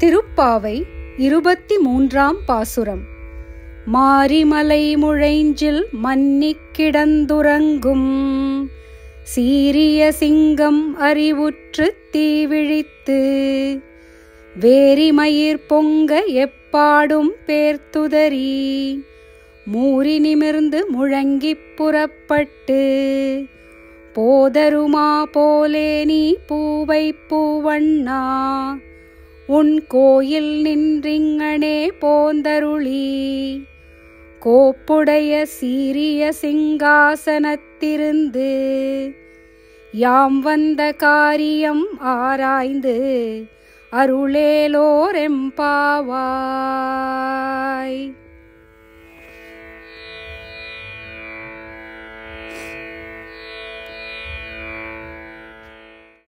திருப்பாவை இருபத்தி மூன்றாம் பாசுரம் மாரிமலை முழைஞ்சில் மன்னிக் கிடந்துறங்கும் சீரிய சிங்கம் அறிவுற்று தீவிழித்து வேரிமயிர் பொங்க எப்பாடும் பேர்த்துதறி மூறி நிமிர்ந்து முழங்கிப் புறப்பட்டு போதருமா போலே நீ பூவை பூவண்ணா உன் கோயில் நின்றிங்கனே போந்தருளி கோப்புடைய சீரிய சிங்காசனத்திருந்து யாம் வந்த காரியம் ஆராய்ந்து அருளேலோரெம்பாவாய்